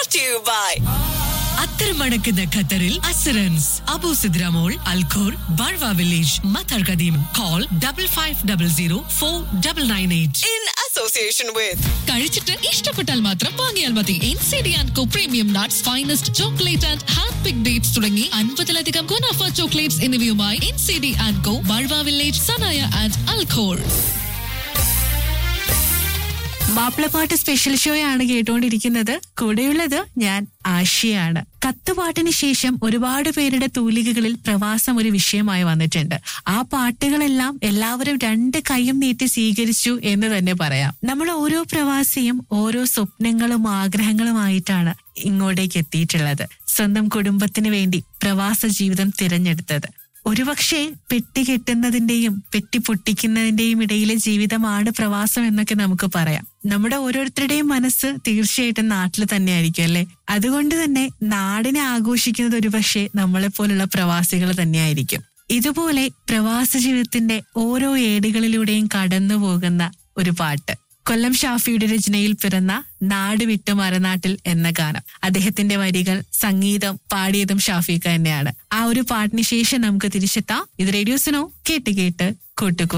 brought to you by അത്തരമടക്കുന്ന ഖത്തറിൽ അസറൻസ് അബു സിദ്രാമോൾ Al Khor Barwa village Matar Qadeem call double five double zero four double nine eight in association with കഴിച്ചിട്ട് ഇഷ്ടപ്പെട്ടാൽ മാത്രം വാങ്ങിയാൽ മതി N C D and co premium nuts finest chocolate and hand pick dates തുടങ്ങി അൻപതിലധികം ഗുണാഫ ചോക്ലേറ്റ്സ് എന്നിവയുമായി N C D and co Barwa village Sanaya and Al Khor Mappilappattu special ഷോയാണ് കേട്ടുകൊണ്ടിരിക്കുന്നത് കൂടെയുള്ളത് ഞാൻ ആശയാണ് കത്തുപാട്ടിന് ശേഷം ഒരുപാട് പേരുടെ തൂലികകളിൽ പ്രവാസം ഒരു വിഷയമായി വന്നിട്ടുണ്ട് ആ പാട്ടുകളെല്ലാം എല്ലാവരും രണ്ട് കൈയും നീട്ടി സ്വീകരിച്ചു എന്ന് തന്നെ പറയാം നമ്മൾ ഓരോ പ്രവാസിയും ഓരോ സ്വപ്നങ്ങളും ആഗ്രഹങ്ങളുമായിട്ടാണ് ഇങ്ങോട്ടേക്ക് എത്തിയിട്ടുള്ളത് സ്വന്തം കുടുംബത്തിന് വേണ്ടി പ്രവാസ ജീവിതം തിരഞ്ഞെടുത്തത് ഒരുപക്ഷെ പെട്ടി കെട്ടുന്നതിന്റെയും പെട്ടി പൊട്ടിക്കുന്നതിന്റെയും ഇടയിലെ ജീവിതമാണ് പ്രവാസം എന്നൊക്കെ നമുക്ക് പറയാം നമ്മുടെ ഓരോരുത്തരുടെയും മനസ്സ് തീർച്ചയായിട്ടും നാട്ടിൽ തന്നെയായിരിക്കും അല്ലെ അതുകൊണ്ട് തന്നെ നാടിനെ ആഘോഷിക്കുന്നത് ഒരുപക്ഷെ നമ്മളെ പോലുള്ള പ്രവാസികൾ തന്നെയായിരിക്കും ഇതുപോലെ പ്രവാസ ജീവിതത്തിന്റെ ഓരോ ഏടുകളിലൂടെയും കടന്നു പോകുന്ന ഒരു പാട്ട് കൊല്ലം ഷാഫിയുടെ രചനയിൽ പിറന്ന നാട് വിട്ടു മറനാട്ടിൽ എന്ന ഗാനം അദ്ദേഹത്തിന്റെ വരികൾ സംഗീതം പാടിയതും ഷാഫിക്ക തന്നെയാണ് ആ ഒരു പാട്ടിന് ശേഷം നമുക്ക് തിരിച്ചെത്താം ഇത് റേഡിയോസിനോ കേട്ട് കേട്ട് കൂട്ടുകൂ